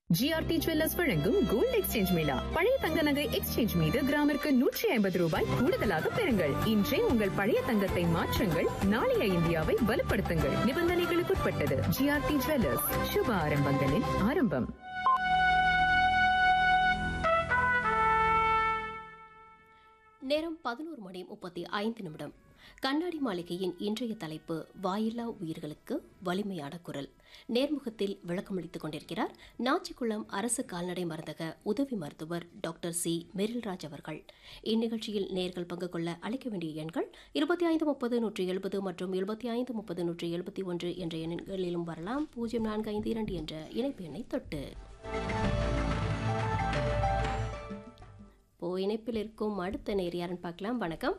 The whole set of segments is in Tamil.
ஜிஆர்டி ஜுவல்லர்ஸ் வழங்கும் கோல்ட் எக்ஸ்சேஞ்ச் மேளா பழைய தங்க நகை எக்ஸ்சேஞ்ச் மீது கிராமிற்கு நூற்றி ஐம்பது ரூபாய் கூடுதலாக பெறுங்கள் இன்றே உங்கள் பழைய தங்கத்தை மாற்றுங்கள் நாளைய இந்தியாவை வலுப்படுத்துங்கள் நிபந்தனைகளுக்குட்பட்டது ஜிஆர்டி ஜுவல்லர்ஸ் சுப ஆரம்பங்களின் ஆரம்பம் நேரம் பதினோரு மணி முப்பத்தி ஐந்து நிமிடம் கண்ணாடி மாளிகையின் இன்றைய தலைப்பு வாயில்லா உயிர்களுக்கு வலிமையான குரல் நேர்முகத்தில் விளக்கமளித்துக் கொண்டிருக்கிறார் நாச்சிக்குளம் அரசு கால்நடை மருந்தக உதவி மருத்துவர் டாக்டர் சி மெரில்ராஜ் அவர்கள் இந்நிகழ்ச்சியில் நேர்கள் பங்கு கொள்ள அழைக்க வேண்டிய எண்கள் இருபத்தி ஐந்து முப்பது நூற்றி எழுபது மற்றும் இருபத்தி ஐந்து முப்பது நூற்றி எழுபத்தி ஒன்று என்ற எண்களிலும் வரலாம் பூஜ்ஜியம் நான்கு ஐந்து இரண்டு என்ற இணைப்பு எண்ணை தொட்டு இப்போ இணைப்பில் இருக்கும் அடுத்த நேர் யாருன்னு பார்க்கலாம் வணக்கம்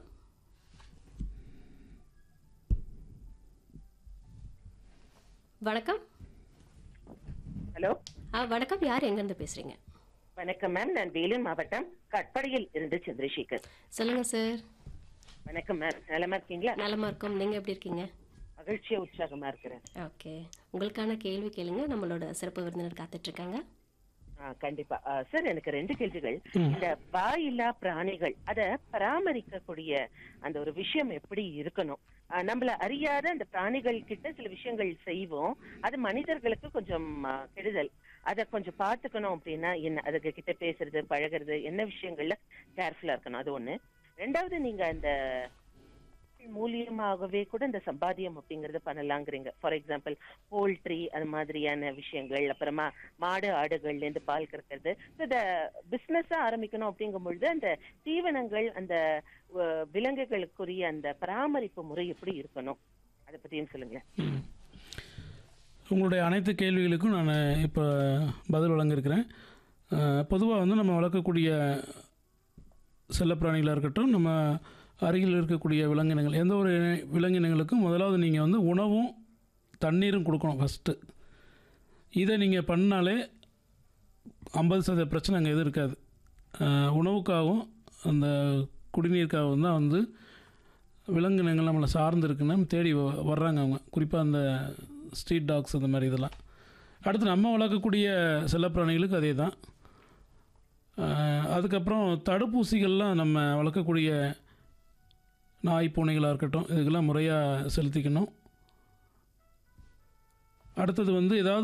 வணக்கம் ஹலோ ஆ வணக்கம் யார் எங்கேருந்து பேசுறீங்க வணக்கம் மேம் நான் வேலூர் மாவட்டம் கட்படியில் இருந்து சந்திரசேகர் சொல்லுங்க சார் வணக்கம் மேம் நலமா இருக்கீங்களா நலமா இருக்கோம் நீங்க எப்படி இருக்கீங்க மகிழ்ச்சியா உற்சாகமா இருக்கிறேன் ஓகே உங்களுக்கான கேள்வி கேளுங்க நம்மளோட சிறப்பு விருந்தினர் காத்துட்டு இருக்காங்க ஆ, கண்டிப்பா ஆ, சார் எனக்கு ரெண்டு கேள்விகள் இந்த வாயில்லா பிராணிகள் அத பராமரிக்கக்கூடிய அந்த ஒரு விஷயம் எப்படி இருக்கணும் ஆ, நம்மள அறியாத அந்த பிராணிகள் கிட்ட சில விஷயங்கள் செய்வோம் அது மனிதர்களுக்கு கொஞ்சம் ஆ, கெடுதல் அத கொஞ்சம் பாத்துக்கணும் அப்படின்னா என்ன அதுக்கு கிட்ட பேசுறது பழகுறது என்ன விஷயங்கள்ல கேர்ஃபுல்லா இருக்கணும் அது ஒண்ணு ரெண்டாவது நீங்க அந்த மூலியமாகவே கூட இந்த சம்பாத்தியம் அப்படிங்கறத பண்ணலாங்கிறீங்க ஃபார் எக்ஸாம்பிள் போல்ட்ரி அது மாதிரியான விஷயங்கள் அப்புறமா மாடு ஆடுகள்ல இருந்து பால் கறக்கிறது இந்த பிசினஸா ஆரம்பிக்கணும் அப்படிங்கும் பொழுது அந்த தீவனங்கள் அந்த அஹ், விலங்குகளுக்குரிய அந்த பராமரிப்பு முறை எப்படி இருக்கணும் அதை பத்தியும் சொல்லுங்களேன் உங்களுடைய அனைத்து கேள்விகளுக்கும் நான் இப்போ பதில் வழங்கியிருக்கிறேன் பொதுவாக வந்து நம்ம வளர்க்கக்கூடிய செல்லப்பிராணிகளாக இருக்கட்டும் நம்ம அருகில் இருக்கக்கூடிய விலங்கினங்கள் எந்த ஒரு இன- விலங்கினங்களுக்கும் முதலாவது நீங்கள் வந்து உணவும் தண்ணீரும் கொடுக்கணும் ஃபஸ்ட்டு இதை நீங்கள் பண்ணாலே ஐம்பது சதவீத பிரச்சனை அங்கே எதுவும் இருக்காது அஹ், உணவுக்காகவும் அந்த குடிநீருக்காகவும் தான் வந்து விலங்கினங்கள் நம்மளை சார்ந்து இருக்குன்னு தேடி வ- வர்றாங்க அவங்க குறிப்பாக அந்த ஸ்ட்ரீட் டாக்ஸ் அந்த மாதிரி இதெல்லாம் அடுத்து நம்ம வளர்க்கக்கூடிய செல்லப்பிராணிகளுக்கு அதே தான் அஹ், அதுக்கப்புறம் தடுப்பூசிகள்லாம் நம்ம வளர்க்கக்கூடிய நாய் பூனைகளாக இருக்கட்டும் இதுக்கெல்லாம் முறையாக செலுத்திக்கணும் அடுத்தது வந்து ஏதாவது